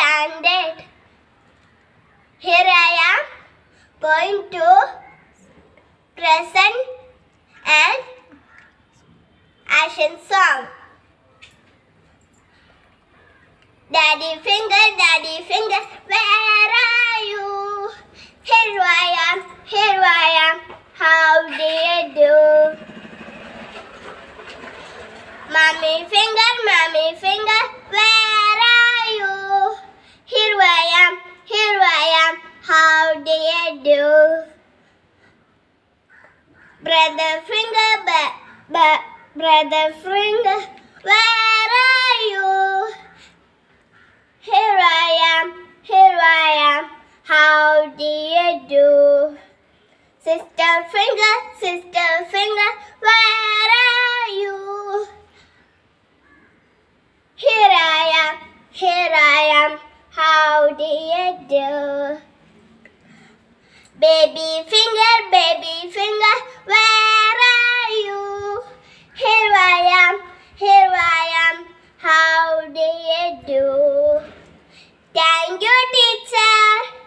standard. Here I am going to present an action song. Daddy finger, daddy finger, where are you? Here I am, here I am, how do you do? Mommy finger, mommy finger, where are you? Here I am, here I am, how do you do? Brother finger, ba- ba- brother finger, where are you? Here I am, here I am, how do you do? Sister finger, sister finger, where are you? Here I am, here I am, how do you do? Baby finger, baby finger, where are you? Here I am, here I am, how do you do? Thank you, teacher.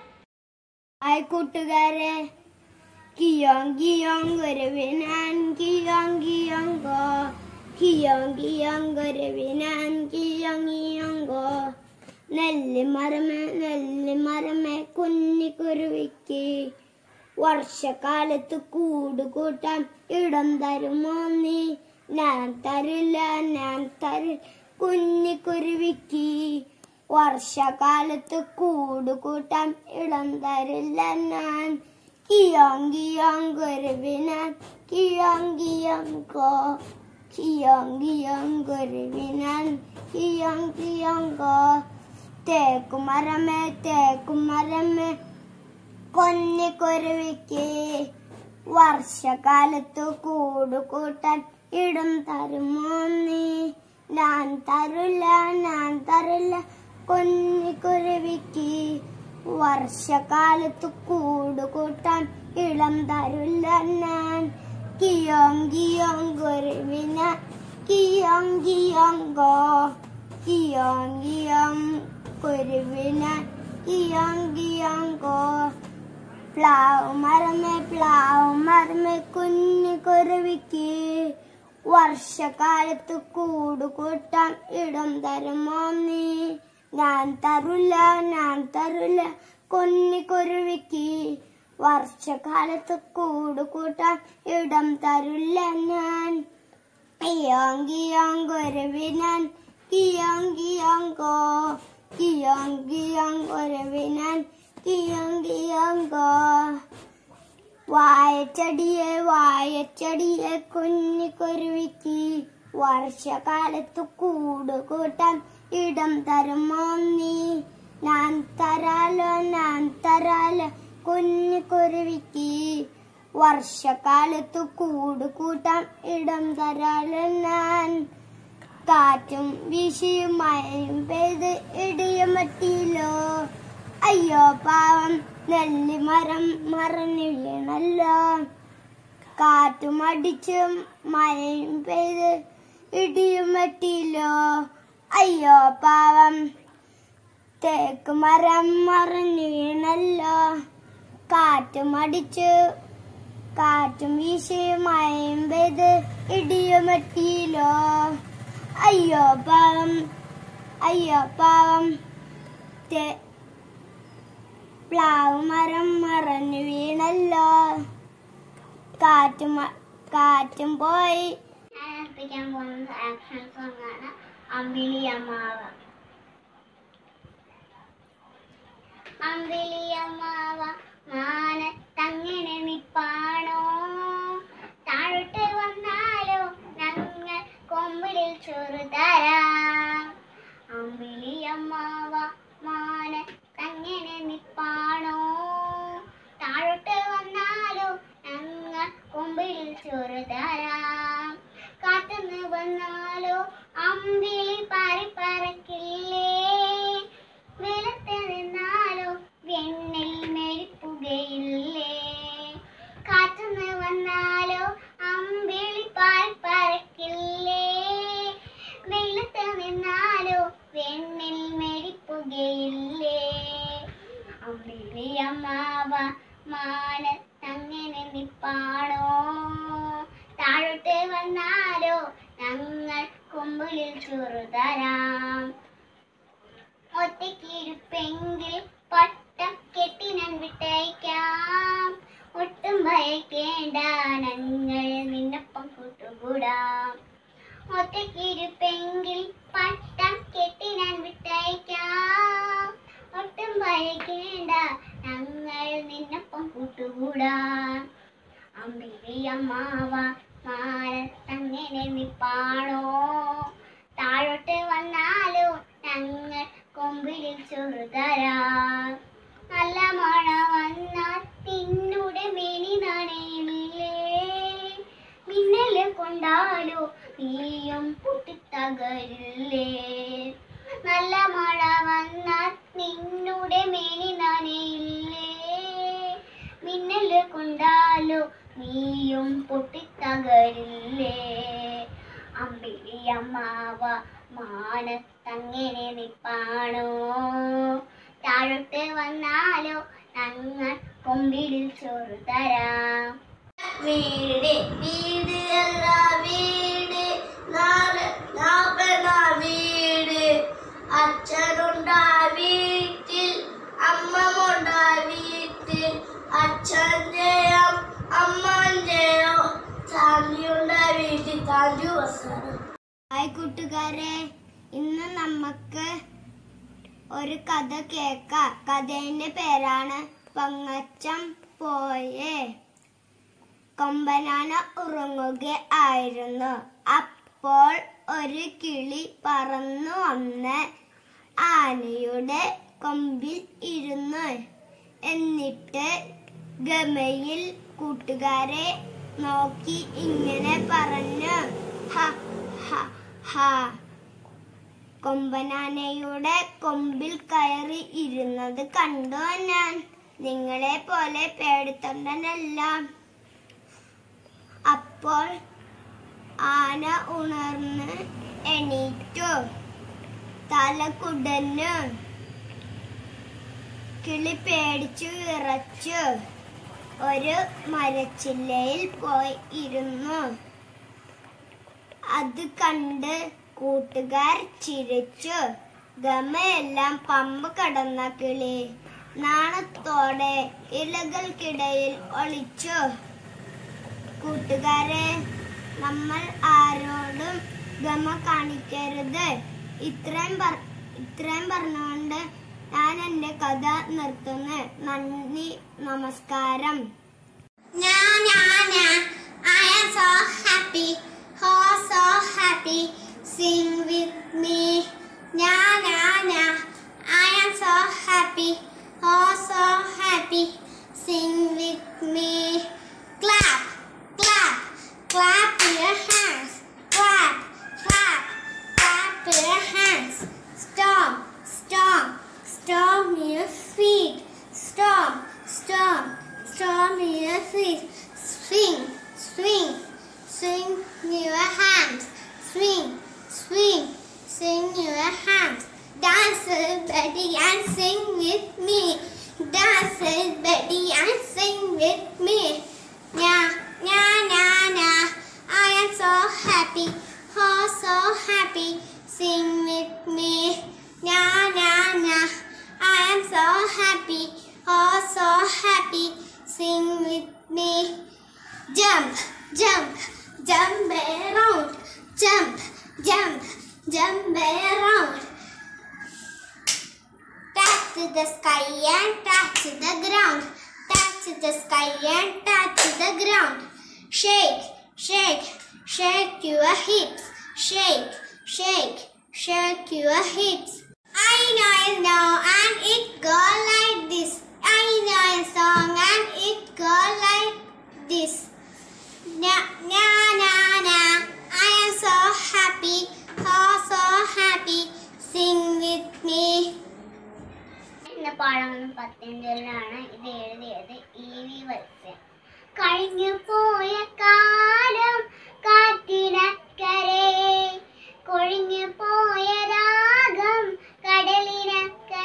Hi കൂട്ടുകാരെ കിയോങ് കിയോങ് ഗുരുവിനാൻ കിയോങ് കിയോങ്കോ കിയോങ് കിയോങ് ഗുരുവിനാൻ കിയോങ് കിയോങ്കോ നെല്ലിമരമേ നെല്ലിമരമേ കുഞ്ഞിക്കുരുവിക്ക് വർഷകാലത്ത് കൂട് കൂട്ടാൻ ഇടം തരുമോ നീ ഞാൻ തരില്ല ഞാൻ തരില്ല കുഞ്ഞിക്കുരുവിക്ക് വർഷകാലത്ത് കൂട് കൂട്ടാൻ ഇടം തരില്ല ഞാൻ കിയോങ് കിയോങ് കുരുവിനാൻ കിയോങ് കിയോങ്കോ കിയോങ് കിയോങ് കുരുവിനാൻ കിയോങ് കിയോങ്കോ തേക്കുമരമേ തേക്കുമരമേ കൊന്നിക്കുരുവിക്ക് വർഷകാലത്ത് കൂട് കൂട്ടാൻ ഇടും തരുമോ നീ ഞാൻ തരില്ല ഞാൻ തരില്ല കൊന്നിക്കുരുവിക്ക് വർഷകാലത്ത് കൂട് കൂട്ടാൻ ഇളം തരില്ല ഞാൻ കിയോങ് കിയോങ് കുരുവിന കിയോങ് കിയോങ്കോ കിയോങ് കിയോങ് കുരുവിന കിയോങ് കിയോങ്കോ പ്ലാവ് മരമേ പ്ലാവ് മരമേ കുഞ്ഞു കുരുവിക്ക് വർഷകാലത്ത് കൂട് കൂട്ടാൻ ഇടം തരുമോ നീ ഞാൻ തരില്ല ഞാൻ തരില്ല കുഞ്ഞു കുരുവിക്ക് വർഷകാലത്ത് കൂട് കൂട്ടാൻ ഇടം തരില്ല ഞാൻ കിയോങ് കിയോങ് കുരുവിനാൻ കിയോങ് കിയോങ്കോ കിയോങ് കിയോങ് കുരുവിനാൻ കിയോങ് കിയോങ്കോ വായച്ചടിയെ വായച്ചടിയെ കുഞ്ഞിക്കുരുവിക്ക് വർഷകാലത്ത് കൂട് കൂട്ടാൻ ഇടം തരുമോ നീ ഞാൻ തരാലോ ഞാൻ തരാലോ കുഞ്ഞിക്കുരുവിക്ക് വർഷകാലത്ത് കൂട് കൂട്ടാൻ ഇടം തരാലോ ഞാൻ കാറ്റും വീശിയും മഴയും പെയ്ത് ഇടിയും പറ്റിയില്ലോ അയ്യോ പാവം നെല്ലിമരം മറഞ്ഞു വീണല്ലോ കാറ്റും അടിച്ചും മഴയും പെയ്ത് ഇടിയും പറ്റിയില്ലോ അയ്യോ പാവം തേക്ക് മരം മറഞ്ഞു വീണല്ലോ കാറ്റും അടിച്ചു കാറ്റും വീശിയും മഴയും പെയ്ത് ഇടിയും പറ്റിയില്ലോ അയ്യോ പാവം അയ്യോ പാവം തേ- പ്ലാവ് മരം മറഞ്ഞു വീണല്ലോ കാറ്റും മ- കാറ്റും പോയി ഞാൻ പോകുന്നത് ആക്ഷൻ സോങ് ആണ് അമ്പിളിയമ്മാവ് അമ്പിളിയമ്മാവ മാനത്തങ്ങനെ നിപ്പാണോ താഴോട്ട് വന്നാലോ ഞങ്ങൾ കൊമ്പിളിൽ ചെറുതരാം അമ്പിളിയമ്മാവ മാനത്തങ്ങനെ നിപ്പാണോ താഴോട്ട് വന്നാലോ ഞങ്ങൾ കൊമ്പിളിൽ ചെറുതരാം കാത്തുനിന്ന് വന്നാലോ അമ്പിളി പാറി പറക്കില്ലേ വെളുത്ത് നിന്നാലോ വെണ്ണിൽ മെരിപ്പുകയില്ലേ കാറ്റുന്ന് വന്നാലോ അമ്പിളി പാറി പറക്കില്ലേ വെളുത്ത് നിന്നാലോ വെണ്ണിൽ മെരിപ്പുക മാറുകയില്ലേ അമ്പിളിയമ്മാവ മാനത്തങ്ങനെ നിപ്പാണോ താഴോട്ട് വന്നാലോ ഞങ്ങൾ കൊമ്പിളിൽ ചെറുതരാം ഒറ്റയ്ക്കിരുപ്പെങ്കിൽ പട്ടം കെട്ടി ഞാൻ വിട്ടയക്കാം ഒട്ടും ഭയക്കേണ്ട ഞങ്ങൾ നിന്നൊപ്പം കൂട്ടുകൂടാം ഒറ്റയ്ക്കിരുപ്പെങ്കിൽ പട്ടം കെട്ടി ഞാൻ വിട്ടയക്കാം ഒട്ടും ഭയക്കേണ്ട ഞങ്ങൾ നിന്നൊപ്പം കൂട്ടുകൂടാം അമ്പിളിയമ്മാവ മാനത്തങ്ങനെ നിപ്പാണോ താഴോട്ട് വന്നാലോ ഞങ്ങൾ കൊമ്പിലിൽ ചെറുതരാം നല്ല മഴ വന്നാൽ നിന്നുടെ മേനി നനയില്ലേ മിന്നല് കൊണ്ടാലോ നീയും പൊട്ടിത്തകരില്ലേ നല്ല മഴ വന്നാൽ നിന്നുടെ മേനി നനയില്ലേ മിന്നല് കൊണ്ടാലോ നീയും പൊട്ടിത്തകരില്ലേ അമ്പിളിയമ്മാവ മാനത്തങ്ങനെ നിപ്പാണോ താഴോട്ട് വന്നാലോ ഞങ്ങൾ കൊമ്പിലിൽ ചോറ് തരാം വീട് വീട് അല്ല വീട് നാല് നാപ്പന വീട് അച്ഛനുണ്ടാ വീട്ടിൽ അമ്മമുണ്ടാ വീട്ടിൽ അച്ഛൻ്റെയോ അമ്മൻ്റെയോ ചാന്തിയുണ്ടാ വീട്ടിൽ ചാന്തി വസ്ത്രം ഹായ് കൂട്ടുകാരെ ഇന്ന് നമുക്ക് ഒരു കഥ കേൾക്കാം കഥയുടെ പേരാണ് പങ്ങച്ചം പോയേ കൊമ്പനാന ഉറങ്ങുക ആയിരുന്നു അപ്പോൾ ഒരു കിളി പറന്നു വന്ന് ആനയുടെ കൊമ്പിൽ ഇരുന്നു എന്നിട്ട് ഗമയിൽ കൂട്ടുകാരെ നോക്കി ഇങ്ങനെ പറഞ്ഞു ഹ ഹ ഹ കൊമ്പനാനയുടെ കൊമ്പിൽ കയറി ഇരുന്നത് കണ്ടു ഞാൻ നിങ്ങളെ പോലെ പേടിത്തൊണ്ടനല്ല അപ്പോൾ ആന ഉണർന്ന് എണീറ്റു തല കുടഞ്ഞു കിളി പേടിച്ചു വിറച്ചു ഒരു മരച്ചില്ലയിൽ പോയി ഇരുന്നു അത് കണ്ട് കൂട്ടുകാർ ചിരിച്ചു ഗമയെല്ലാം പമ്പ് കടന്ന കിളി നാണത്തോടെ ഇലകൾക്കിടയിൽ ഒളിച്ചു കൂട്ടുകാരെ നമ്മൾ ആരോടും ഗമ കാണിക്കരുത് ഇത്രയും പറ ഇത്രയും പറഞ്ഞുകൊണ്ട് ഞാൻ എൻ്റെ കഥ നിർത്തുന്നു നന്ദി നമസ്കാരം Na na na, I am so happy, oh so happy. Sing with me. Na na na, I am so happy, oh so happy. Sing with me. Clap, clap, clap your hands. Clap, clap, clap your hands. Stomp, stomp, stomp your feet. Stomp, stomp, stomp your feet. Swing, swing, swing your hands. Swing, swing, swing your hands. Dance, Betty, and sing with me. Dance, Betty, and sing with me. Na, na, na, na. I am so happy, oh so happy. Sing with me. Na, na, na. I am so happy, oh so happy. Sing with me. Jump, jump, jump around. Jump, jump, jump around. Touch the sky and touch the ground. Touch the sky and touch the ground. Shake, shake, shake your hips. Shake, shake, shake your hips. I know a song and it go like this. I know a song and it go like this. Na na na na. I am so happy, oh so happy. Sing with me. എന്ന പാഠം പത്തൊൻപതിലാണ് ഇത് എഴുതിയത് E V വത്സ്യൻ കഴിഞ്ഞു പോയ കാലം കാറ്റിനക്കരെ കൊഴിഞ്ഞു പോയ രാഗം കടലിനക്കരെ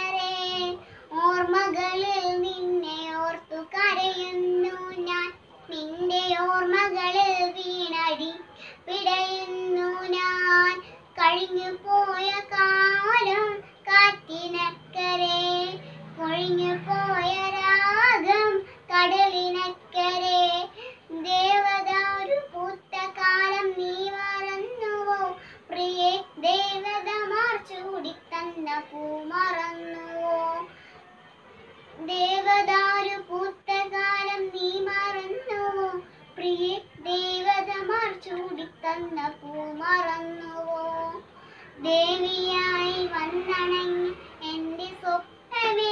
കഴിഞ്ഞു പോയ കാലം കാറ്റിനക്കരെ കൊഴിഞ്ഞു പോയ രാഗം കടലിനക്കരെ ദേവത ഒരു പൂത്ത കാലം നീ മറന്നുവോ പ്രിയേ ദേവതമാർ ചൂടിത്തന്ന പൂ മറന്നുവോ ദേവദാരു പൂത്ത കാലം നീ മറന്നുവോ പ്രിയ ദേവതമാർ ചൂടിത്തന്ന പൂ മറന്നുവോ ദേവിയായി വന്നണങ്ങി എന്റെ സ്വപ്നമേ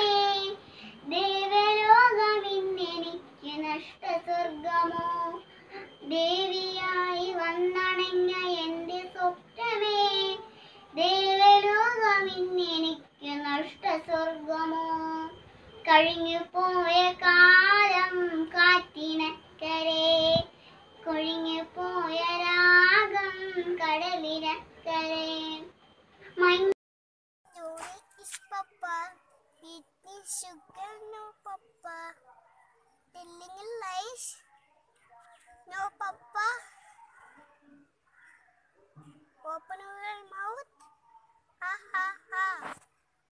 ദേവലോകമിന്നെനിക്ക് നഷ്ടസ്വർഗമോ ദേവിയായി വന്നണങ്ങ എന്റെ സ്വപ്നമേ ദേവലോകമിന്നെനിക്ക് നഷ്ടസ്വർഗമോ കഴിഞ്ഞു പോയ കാലം കാറ്റിനക്കരെ കൊഴിഞ്ഞു പോയ രാഗം കടലിനക്കരെ മഞ്ഞ Story is Papa. Eat me sugar, no Papa. Telling lies, no Papa. Open your mouth, ha ha ha.